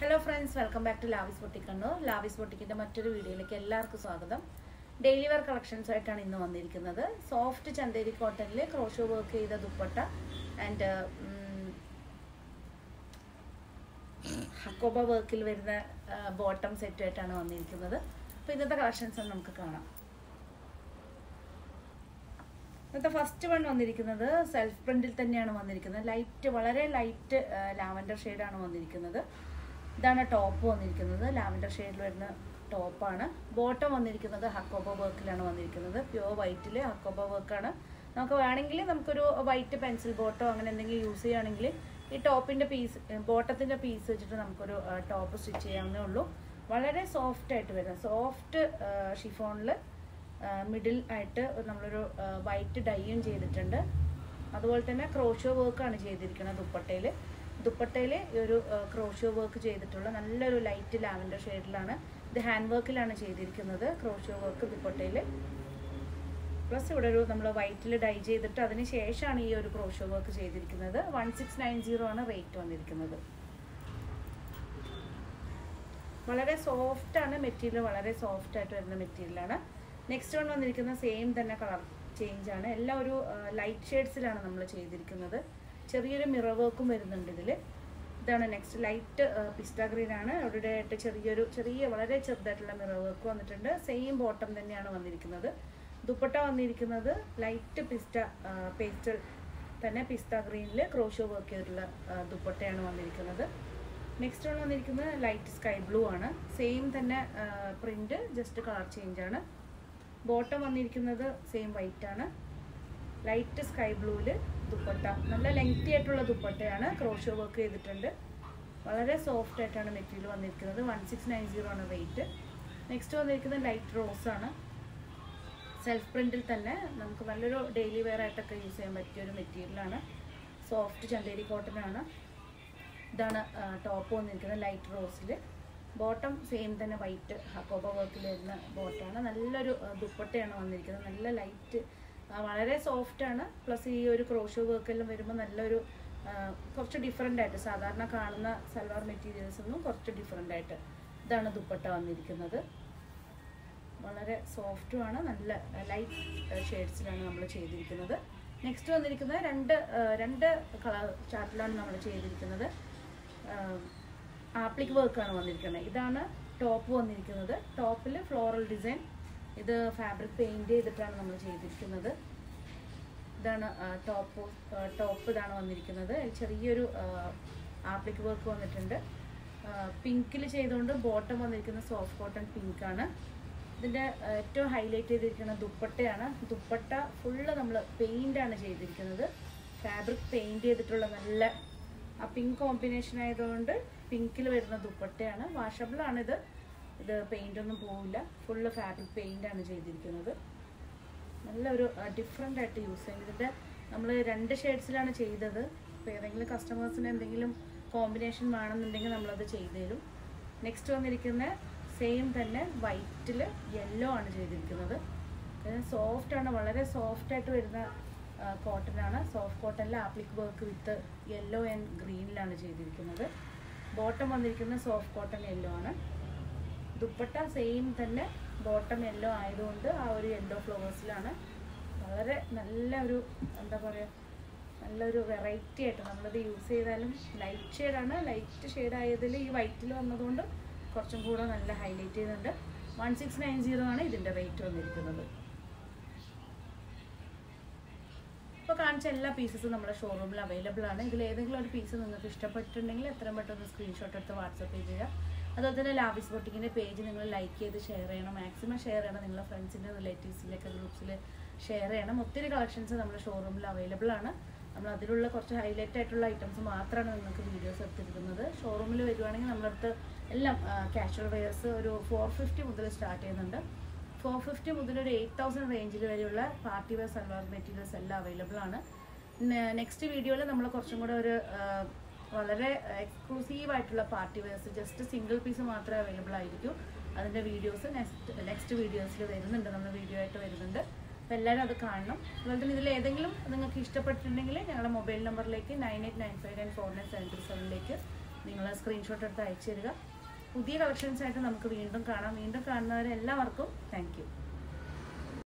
hello friends welcome back to Lavis boutique Kannur Lavis ബൊട്ടിക്കിന്റെ മറ്റൊരു വീഡിയോയിലേക്ക് എല്ലാവർക്കും സ്വാഗതം ഡെയിലി വെയർ കളക്ഷൻസ് ആയിട്ടാണ് ഇന്ന് വന്നിരിക്കുന്നത് സോഫ്റ്റ് ചന്തേരി കോട്ടണിൽ ക്രോഷോ വർക്ക് ചെയ്ത ദുപ്പട്ട ആൻഡ് ഹക്കോബ വർക്കിൽ വരുന്ന ബോട്ടം സെറ്റുമായിട്ടാണ് വന്നിരിക്കുന്നത് അപ്പോൾ ഇന്നത്തെ കളക്ഷൻസ് നമുക്ക് കാണാം ഇന്നത്തെ ഫസ്റ്റ് വൺ വന്നിരിക്കുന്നത് സെൽഫ് പ്രിന്റിൽ തന്നെയാണ് വന്നിരിക്കുന്നത് ലൈറ്റ് വളരെ ലൈറ്റ് ലാവൻഡർ ഷെയ്ഡാണ് വന്നിരിക്കുന്നത് ഇതാണ് ടോപ്പ് വന്നിരിക്കുന്നത് ലാവൻഡർ ഷെയ്ഡിൽ വരുന്ന ടോപ്പാണ് ബോട്ടം വന്നിരിക്കുന്നത് ഹക്കോബ വർക്കിലാണ് വന്നിരിക്കുന്നത് പ്യുവർ വൈറ്റിൽ ഹക്കോബ വർക്കാണ് നമുക്ക് വേണമെങ്കിൽ നമുക്കൊരു വൈറ്റ് പെൻസിൽ ബോട്ടോ അങ്ങനെ എന്തെങ്കിലും യൂസ് ചെയ്യുകയാണെങ്കിൽ ഈ ടോപ്പിൻ്റെ പീസ് ബോട്ടത്തിൻ്റെ പീസ് വെച്ചിട്ട് നമുക്കൊരു ടോപ്പ് സ്റ്റിച്ച് ചെയ്യാവുന്നേ ഉള്ളൂ വളരെ സോഫ്റ്റ് ആയിട്ട് വരുന്നത് സോഫ്റ്റ് ഷിഫോണിൽ മിഡിൽ ആയിട്ട് നമ്മളൊരു വൈറ്റ് ഡൈയും ചെയ്തിട്ടുണ്ട് അതുപോലെ തന്നെ ക്രോഷോ വർക്കാണ് ചെയ്തിരിക്കുന്നത് ദുപ്പട്ടയിൽ ദുപ്പട്ടയിൽ ഈ ഒരു ക്രോഷോ വർക്ക് ചെയ്തിട്ടുള്ള നല്ലൊരു ലൈറ്റ് ലാവൻഡർ ഷെയ്ഡിലാണ് ഇത് ഹാൻഡ് വർക്കിലാണ് ചെയ്തിരിക്കുന്നത് ക്രോഷോ വർക്ക് ദുപ്പട്ടയിൽ പ്ലസ് ഇവിടെ ഒരു നമ്മൾ വൈറ്റിൽ ഡൈ ചെയ്തിട്ട് അതിന് ശേഷമാണ് ഈ ഒരു ക്രോഷോ വർക്ക് ചെയ്തിരിക്കുന്നത് വൺ സിക്സ് നയൻ സീറോ ആണ് റേറ്റ് വന്നിരിക്കുന്നത് വളരെ സോഫ്റ്റ് ആണ് മെറ്റീരിയൽ വളരെ സോഫ്റ്റ് ആയിട്ട് വരുന്ന മെറ്റീരിയലാണ് നെക്സ്റ്റ് വൺ വന്നിരിക്കുന്ന സെയിം തന്നെ കളർ ചേഞ്ച് ആണ് എല്ലാം ഒരു ലൈറ്റ് ഷെയ്ഡ്സിലാണ് നമ്മൾ ചെയ്തിരിക്കുന്നത് ചെറിയൊരു മിറർ വർക്കും വരുന്നുണ്ട് ഇതിൽ ഇതാണ് നെക്സ്റ്റ് ലൈറ്റ് പിസ്ത ഗ്രീൻ ആണ് അവിടെ ആയിട്ട് ചെറിയൊരു ചെറിയ വളരെ ചെറുതായിട്ടുള്ള മിറർ വർക്ക് വന്നിട്ടുണ്ട് സെയിം ബോട്ടം തന്നെയാണ് വന്നിരിക്കുന്നത് ദുപ്പട്ട വന്നിരിക്കുന്നത് ലൈറ്റ് പിസ്റ്റ പേസ്റ്റൽ തന്നെ പിസ്ത ഗ്രീനിൽ ക്രോഷോ വർക്ക് ചെയ്തിട്ടുള്ള ദുപ്പട്ടയാണ് വന്നിരിക്കുന്നത് നെക്സ്റ്റ് വൺ വന്നിരിക്കുന്നത് ലൈറ്റ് സ്കൈ ബ്ലൂ ആണ് സെയിം തന്നെ പ്രിന്റ് ജസ്റ്റ് കളർ ചേഞ്ച് ആണ് ബോട്ടം വന്നിരിക്കുന്നത് സെയിം വൈറ്റ് ആണ് ലൈറ്റ് സ്കൈ ബ്ലൂവിൽ ദുപ്പട്ട നല്ല ലെങ്തി ആയിട്ടുള്ള ദുപ്പട്ടയാണ് ക്രോഷോ വർക്ക് ചെയ്തിട്ടുണ്ട് വളരെ സോഫ്റ്റ് ആയിട്ടാണ് മെറ്റീരിയൽ വന്നിരിക്കുന്നത് വൺ സിക്സ് നയൻ സീറോ ആണ് റേറ്റ് നെക്സ്റ്റ് വന്നിരിക്കുന്നത് ലൈറ്റ് റോസ് ആണ് സെൽഫ് പ്രിന്റിൽ തന്നെ നമുക്ക് നല്ലൊരു ഡെയിലി വെയർ ആയിട്ടൊക്കെ യൂസ് ചെയ്യാൻ പറ്റിയ ഒരു മെറ്റീരിയലാണ് സോഫ്റ്റ് ചന്തേരി കോട്ടൺ ആണ് ഇതാണ് ടോപ്പ് വന്നിരിക്കുന്നത് ലൈറ്റ് റോസിൽ ബോട്ടം സെയിം തന്നെ വൈറ്റ് ഹക്കോബ വർക്കിൽ വരുന്ന ബോട്ടാണ് നല്ലൊരു ദുപ്പട്ടയാണ് വന്നിരിക്കുന്നത് നല്ല ലൈറ്റ് വളരെ സോഫ്റ്റ് ആണ് പ്ലസ് ഈ ഒരു ക്രോഷോ വർക്കെല്ലാം വരുമ്പോൾ നല്ലൊരു കുറച്ച് ഡിഫറെൻ്റ് ആയിട്ട് സാധാരണ കാണുന്ന സൽവാർ മെറ്റീരിയൽസ് ഒന്നും കുറച്ച് ഡിഫറെൻ്റ് ആയിട്ട് ഇതാണ് ദുപ്പട്ട വന്നിരിക്കുന്നത് വളരെ സോഫ്റ്റുമാണ് നല്ല ലൈറ്റ് ഷെയ്ഡ്സിലാണ് നമ്മൾ ചെയ്തിരിക്കുന്നത് നെക്സ്റ്റ് വന്നിരിക്കുന്നത് രണ്ട് രണ്ട് കളർ ചാർട്ടിലാണ് നമ്മൾ ചെയ്തിരിക്കുന്നത് ആപ്ലിക് വർക്കാണ് വന്നിരിക്കുന്നത് ഇതാണ് ടോപ്പ് വന്നിരിക്കുന്നത് ടോപ്പിൽ ഫ്ലോറൽ ഡിസൈൻ ഇത് ഫാബ്രിക് പെയിൻറ് ചെയ്തിട്ടാണ് നമ്മൾ ചെയ്തിരിക്കുന്നത് ഇതാണ് ടോപ്പ് ടോപ്പ് ഇതാണ് വന്നിരിക്കുന്നത് ചെറിയൊരു ആപ്ലിക് വർക്ക് വന്നിട്ടുണ്ട് പിങ്കിൽ ചെയ്തുകൊണ്ട് ബോട്ടം വന്നിരിക്കുന്ന സോഫ്റ്റ് കോട്ടൺ പിങ്ക് ആണ് ഇതിൻ്റെ ഏറ്റവും ഹൈലൈറ്റ് ചെയ്തിരിക്കുന്ന ദുപ്പട്ടയാണ് ദുപ്പട്ട ഫുള്ള് നമ്മൾ പെയിൻ്റ് ആണ് ചെയ്തിരിക്കുന്നത് ഫാബ്രിക് പെയിൻറ് ചെയ്തിട്ടുള്ള നല്ല ആ പിങ്ക് കോമ്പിനേഷൻ ആയതുകൊണ്ട് പിങ്കിൽ വരുന്ന ദുപ്പട്ടയാണ് വാഷബിളാണിത് ഇത് പെയിൻ്റ് ഒന്നും പോവില്ല ഫുള്ള് ഫാബ്രിക് പെയിൻ്റ് ആണ് ചെയ്തിരിക്കുന്നത് നല്ലൊരു ഡിഫറെൻ്റ് ആയിട്ട് യൂസ് ചെയ്യുന്നത് ഇതിൻ്റെ നമ്മൾ രണ്ട് ഷെയ്ഡ്സിലാണ് ചെയ്തത് അപ്പോൾ ഏതെങ്കിലും കസ്റ്റമേഴ്സിന് എന്തെങ്കിലും കോമ്പിനേഷൻ വേണമെന്നുണ്ടെങ്കിൽ നമ്മളത് ചെയ്തു തരും നെക്സ്റ്റ് വന്നിരിക്കുന്ന സെയിം തന്നെ വൈറ്റിൽ യെല്ലോ ആണ് ചെയ്തിരിക്കുന്നത് സോഫ്റ്റ് ആണ് വളരെ സോഫ്റ്റ് ആയിട്ട് വരുന്ന കോട്ടൺ ആണ് സോഫ്റ്റ് കോട്ടണിൽ applique work with yellow and ഗ്രീനിലാണ് ചെയ്തിരിക്കുന്നത് ബോട്ടം വന്നിരിക്കുന്നത് സോഫ്റ്റ് കോട്ടൺ യെല്ലോ ആണ് ദുപ്പട്ട സെയിം തന്നെ ബോട്ടം യെല്ലോ ആയതുകൊണ്ട് ആ ഒരു യെല്ലോ ഫ്ലവേഴ്സിലാണ് വളരെ നല്ല ഒരു എന്താ പറയുക നല്ലൊരു വെറൈറ്റി ആയിട്ട് നമ്മളത് യൂസ് ചെയ്താലും ലൈറ്റ് ഷെയ്ഡാണ് ലൈറ്റ് ഷെയ്ഡ് ആയതിൽ ഈ വൈറ്റിൽ വന്നതുകൊണ്ട് കുറച്ചും കൂടെ നല്ല ഹൈലൈറ്റ് ചെയ്യുന്നുണ്ട് വൺ സിക്സ് നയൻ സീറോ ആണ് ഇതിൻ്റെ റേറ്റ് വന്നിരിക്കുന്നത് ഇപ്പോൾ കാണിച്ച എല്ലാ പീസസും നമ്മുടെ ഷോറൂമിൽ അവൈലബിൾ ആണ് ഇതിൽ ഏതെങ്കിലും ഒരു പീസ് നിങ്ങൾക്ക് ഇഷ്ടപ്പെട്ടിട്ടുണ്ടെങ്കിൽ എത്രയും പെട്ടെന്ന് സ്ക്രീൻഷോട്ട് എടുത്ത് വാട്സപ്പ് ചെയ്യുക അതുപോലെ തന്നെ ലാവിസ് ബൊട്ടിക്കിൻ്റെ പേജ് നിങ്ങൾ ലൈക്ക് ചെയ്ത് ഷെയർ ചെയ്യണം മാക്സിമം ഷെയർ ചെയ്യണം നിങ്ങളുടെ ഫ്രണ്ട്സിൻ്റെ റിലേറ്റീവ്സിലേക്ക് ഗ്രൂപ്പ്സിൽ ഷെയർ ചെയ്യണം ഒത്തിരി കളക്ഷൻസ് നമ്മുടെ ഷോറൂമിൽ അവൈലബിൾ ആണ് നമ്മൾ അതിലുള്ള കുറച്ച് ഹൈലൈറ്റ് ആയിട്ടുള്ള ഐറ്റംസ് മാത്രമാണ് നിങ്ങൾക്ക് വീഡിയോസ് എടുത്തിരിക്കുന്നത് ഷോറൂമിൽ വരുവാണെങ്കിൽ നമ്മളടുത്ത് എല്ലാം കാഷ്വൽ വെയർസ് ഒരു ഫോർ ഫിഫ്റ്റി മുതൽ സ്റ്റാർട്ട് ചെയ്യുന്നുണ്ട് ഫോർ ഫിഫ്റ്റി മുതൽ ഒരു എയ്റ്റ് തൗസൻഡ് റേഞ്ചിൽ വരെയുള്ള പാർട്ടി വെയർ സൽവാർ മെറ്റീരിയൽസ് എല്ലാം അവൈലബിൾ ആണ് നെക്സ്റ്റ് വീഡിയോയിൽ നമ്മൾ കുറച്ചും കൂടെ ഒരു വളരെ എക്സ്ക്ലൂസീവ് ആയിട്ടുള്ള party wears just single piece മാത്രമേ അവൈലബിൾ ആയിരിക്കും അതിൻ്റെ വീഡിയോസ് നെക്സ്റ്റ് നെക്സ്റ്റ് വീഡിയോസിൽ വരുന്നുണ്ട് നമ്മൾ വീഡിയോ ആയിട്ട് വരുന്നുണ്ട് അപ്പോൾ എല്ലാവരും അത് കാണണം അതുപോലെ തന്നെ ഇതിൽ ഏതെങ്കിലും നിങ്ങൾക്ക് ഇഷ്ടപ്പെട്ടിട്ടുണ്ടെങ്കിൽ ഞങ്ങളുടെ മൊബൈൽ നമ്പറിലേക്ക് nine eight nine five nine four nine seven three സെവനിലേക്ക് നിങ്ങൾ സ്ക്രീൻഷോട്ട് എടുത്ത് അയച്ചു തരിക പുതിയ കളക്ഷൻസ് ആയിട്ട് നമുക്ക് വീണ്ടും കാണാം വീണ്ടും കാണുന്നവരെല്ലാവർക്കും താങ്ക് യു